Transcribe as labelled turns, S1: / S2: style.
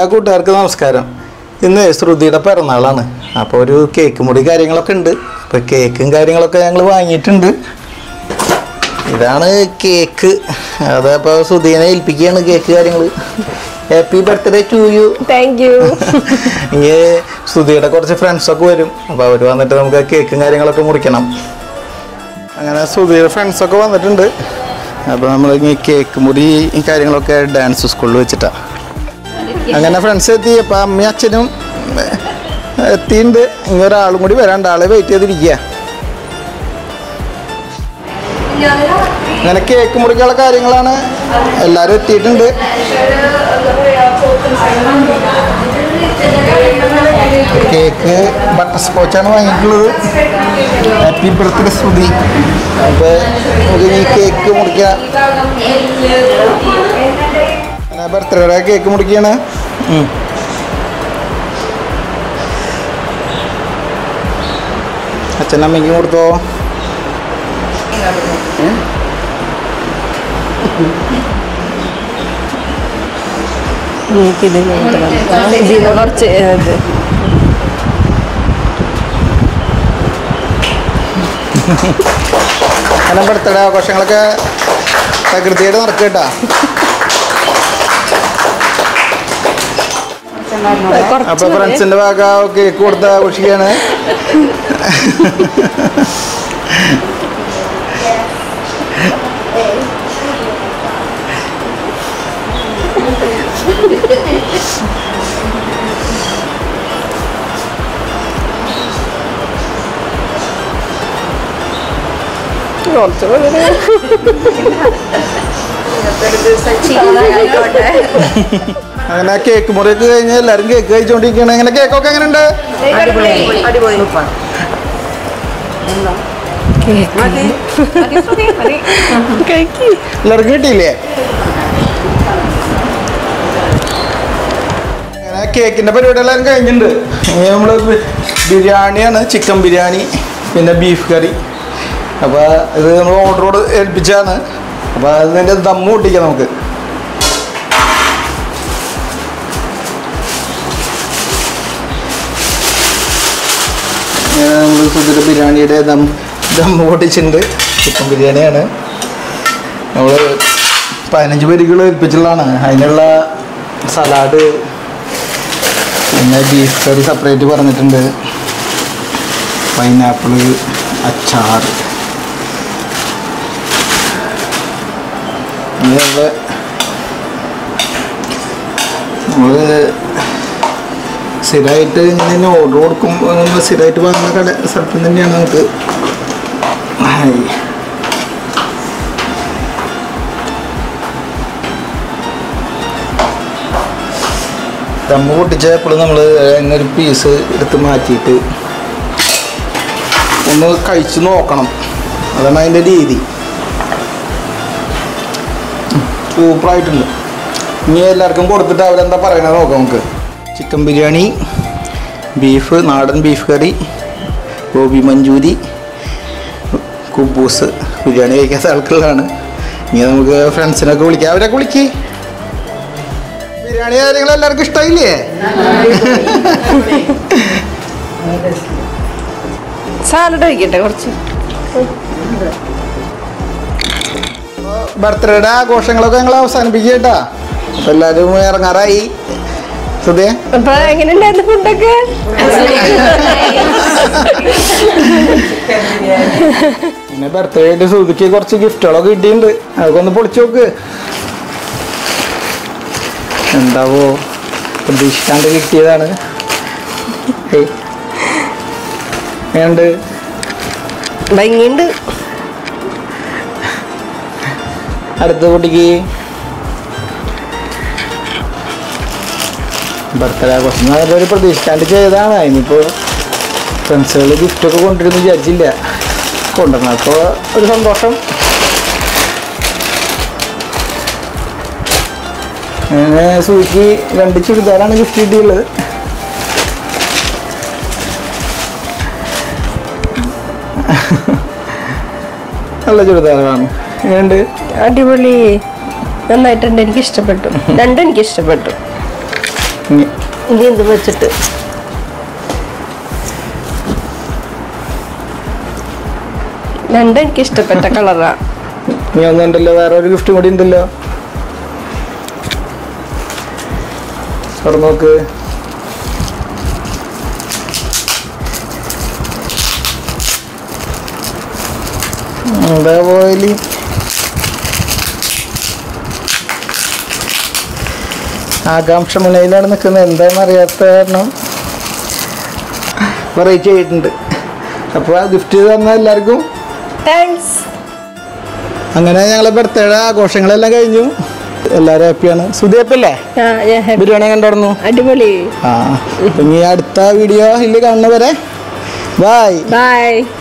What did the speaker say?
S1: എല്ലാ കൂട്ടുകാർക്കും നമസ്കാരം ഇന്ന് ശ്രുതിയുടെ പിറന്നാളാണ് അപ്പോൾ ഒരു കേക്ക് മുറി കാര്യങ്ങളൊക്കെ ഉണ്ട് അപ്പോൾ കേക്കും കാര്യങ്ങളൊക്കെ ഞങ്ങൾ വാങ്ങിയിട്ടുണ്ട് ഇതാണ് കേക്ക് അതപ്പോൾ ശ്രുതിനെ ഏൽപ്പിക്കുകയാണ് കേക്ക് കാര്യങ്ങൾ happy birthday to you
S2: thank you
S1: ഇനി ശ്രുതിയുടെ കുറച്ച് ഫ്രണ്ട്സൊക്കെ വരും അപ്പോൾ അവർ വന്നിട്ട് നമുക്ക് കേക്കും കാര്യങ്ങളൊക്കെ മുറിക്കണം അങ്ങനെ ശ്രുതിയുടെ ഫ്രണ്ട്സൊക്കെ വന്നിട്ടുണ്ട് അപ്പോൾ നമ്മൾ ഇനി കേക്ക് മുറി ഈ കാര്യങ്ങളൊക്കെ ഡാൻസ് സ്കൂളിൽ വെച്ചിട്ടാണ് അങ്ങനെ ഫ്രണ്ട്സ് എത്തി അപ്പം അമ്മയും അച്ഛനും ഏഹ്, എത്തിയിട്ടുണ്ട് ഇനി ഒരാളും കൂടി വരാണ്ട് ആളെ വെയിറ്റ് ചെയ്തിരിക്കുക അങ്ങനെ കേക്ക് മുറിക്കാനുള്ള കാര്യങ്ങളാണ് എല്ലാവരും എത്തിയിട്ടുണ്ട് കേക്ക് ബട്ടർ സ്കോച്ചാണ് വാങ്ങിയിട്ടുള്ളത് ഹാപ്പി ബർത്ത്ഡേ ശ്രുതി അപ്പോൾ നമുക്ക് ഈ കേക്ക് മുറിക്കാം ബർത്ത്ഡേ കേക്ക് മുറിക്കുകയാണ് ഉം. അച്ഛനും അമ്മയ്ക്കും കൊടുത്തോ
S2: എനിക്കിത് ഇതിന് കുറച്ച് ഇത്
S1: അങ്ങനെ ബർത്ത്ഡേ ആഘോഷങ്ങളൊക്കെ പ്രകൃതിയായിട്ട് നടക്കുക കേട്ടാ അപ്പൊ
S2: കുറച്ച്
S1: ഫ്രണ്ട്സിന്റെ ഭാഗ കേക്ക് കൊടുത്ത് ആഘോഷിക്കുകയാണ്
S2: കുറച്ച് മതി.
S1: അങ്ങനെ കേക്ക് മുറിയൊക്കെ കഴിഞ്ഞ് എല്ലാവരും കേക്ക് കഴിച്ചുകൊണ്ടിരിക്കുകയാണ് അങ്ങനെ കേക്കൊക്കെ എങ്ങനെയുണ്ട്
S2: കഴിക്ക്.
S1: എല്ലാവർക്കും കിട്ടിയില്ലേ അങ്ങനെ കേക്കിന്റെ പരിപാടി എല്ലാം കഴിഞ്ഞിട്ടുണ്ട് ഇനി നമ്മള് ബി- ബിരിയാണിയാണ് ചിക്കൻ ബിരിയാണി പിന്നെ ബീഫ് കറി അപ്പോൾ ഇത് നമ്മൾ ഓർഡറോട് ഏൽപ്പിച്ചാണ് അപ്പോൾ അതിൻ്റെ ദമ്മ് പൊട്ടിക്കാം നമുക്ക് ഇങ്ങനെ നമ്മൾ സുധിര ബിരിയാണിയുടെ ദം ദമ്മ് പൊട്ടിച്ചിട്ടുണ്ട് ചിക്കൻ ബിരിയാണിയാണ് നമ്മൾ പതിനഞ്ച് പേരുകൾ ഏൽപ്പിച്ചുള്ളതാണ് അതിനുള്ള സലാഡ് പിന്നെ ബീഫ് കറി സെപ്പറേറ്റ് പറഞ്ഞിട്ടുണ്ട് പൈനാപ്പിൾ അച്ചാർ ഇനി നമ്മൾ നമ്മൾ സ്ഥിരമായിട്ട് ഇങ്ങനെ ഓർഡർ കൊടുക്കുമ്പോൾ നമ്മൾ സ്ഥിരമായിട്ട് വാങ്ങുന്ന കട സ്ഥലത്ത് തന്നെയാണ് നമുക്ക് ഹായ് ദമ്മ് പൊട്ടിച്ചപ്പോൾ നമ്മൾ അതിനൊരു പീസ് എടുത്ത് മാറ്റിയിട്ട് ഒന്ന് കഴിച്ച് നോക്കണം അതാണ് അതിൻ്റെ രീതി സൂപ്പറായിട്ടുണ്ട് ഇനി എല്ലാവർക്കും കൊടുത്തിട്ട് അവരെന്താ പറയണത് നോക്കാം നമുക്ക് ചിക്കൻ ബിരിയാണി ബീഫ് നാടൻ ബീഫ് കറി ഗോബി മഞ്ചൂരി കുബൂസ് ബിരിയാണി കഴിക്കാത്ത ആൾക്കുള്ളതാണ് ഇനി നമുക്ക് ഫ്രണ്ട്സിനൊക്കെ വിളിക്കാം അവരൊക്കെ വിളിക്കേ ബിരിയാണി കാര്യങ്ങൾ എല്ലാവർക്കും ഇഷ്ടമായില്ലേ
S2: സാലഡ് കഴിക്കട്ടെ കുറച്ച്
S1: ബർത്ത്ഡേയുടെ ആഘോഷങ്ങളൊക്കെ ഞങ്ങൾ അവസാനിപ്പിക്കുക കേട്ടാ അപ്പൊ എല്ലാവരും ഇറങ്ങാറായി സുധേ
S2: അപ്പൊ എങ്ങനെയുണ്ടായിരുന്നു ഫുഡൊക്കെ
S1: പിന്നെ ബർത്ത്ഡേ ആയിട്ട് സുധിക്ക് കുറച്ച് ഗിഫ്റ്റുകളൊക്കെ കിട്ടിയിട്ടുണ്ട് അതൊക്കെ ഒന്ന് പൊളിച്ചു നോക്ക് എന്താവോ പ്രതീക്ഷിക്കാണ്ട് കിട്ടിയതാണ് ഹേയ്. എങ്ങനുണ്ട്
S2: ഭംഗിയുണ്ട്
S1: അടുത്ത കുട്ടിക്ക് ബർത്ത്ഡേ ആഘോഷം അതൊരു പ്രതീക്ഷിക്കാണ്ട് ചെയ്തതാണ് ഇനിയിപ്പോൾ ഫ്രണ്ട്സുകൾ ഗിഫ്റ്റൊക്കെ കൊണ്ടുവരുന്നു വിചാരിച്ചില്ല കൊണ്ടുവന്നപ്പോൾ ഒരു സന്തോഷം അങ്ങനെ സൂചിക്ക് രണ്ട് ചുരിദാറാണ് ഗിഫ്റ്റ് കിട്ടിയുള്ളത് നല്ല ചുരിദാറാണ് എങ്ങനെയുണ്ട്
S2: അടിപൊളി നന്നായിട്ടുണ്ട് എനിക്ക് ഇഷ്ടപ്പെട്ടു രണ്ടും എനിക്ക് ഇഷ്ടപ്പെട്ടു
S1: ഇനി
S2: ഇനി എന്ത് വെച്ചിട്ട് രണ്ടും എനിക്ക് ഇഷ്ടപ്പെട്ട കളറാ
S1: ഇനി ഒന്നുണ്ടല്ലോ വേറെ ഒരു ഗിഫ്റ്റും കൂടി ഉണ്ടല്ലോ തുറന്ന് നോക്ക് എന്താ പോയാല് ആകാംക്ഷ മുനയിലാണ് നിൽക്കുന്നത് എന്താണെന്ന് അറിയാത്ത കാരണം വെറൈറ്റി ആയിട്ടുണ്ട് അപ്പോൾ ആ ഗിഫ്റ്റ് തന്ന എല്ലാവർക്കും
S2: താങ്ക്സ്
S1: അങ്ങനെ ഞങ്ങളെ ബർത്ത്ഡേ ആഘോഷങ്ങളെല്ലാം കഴിഞ്ഞു എല്ലാവരും ഹാപ്പിയാണ് സുധി ഹാപ്പിയല്ലേ
S2: ആ ഞാൻ happy.
S1: ബിരിയാണി കണ്ടിടന്നു
S2: അടിപൊളി
S1: ആ ഇനി അടുത്ത വീഡിയോ ഇതിൽ കാണുന്നവരെ ബൈ
S2: ബൈ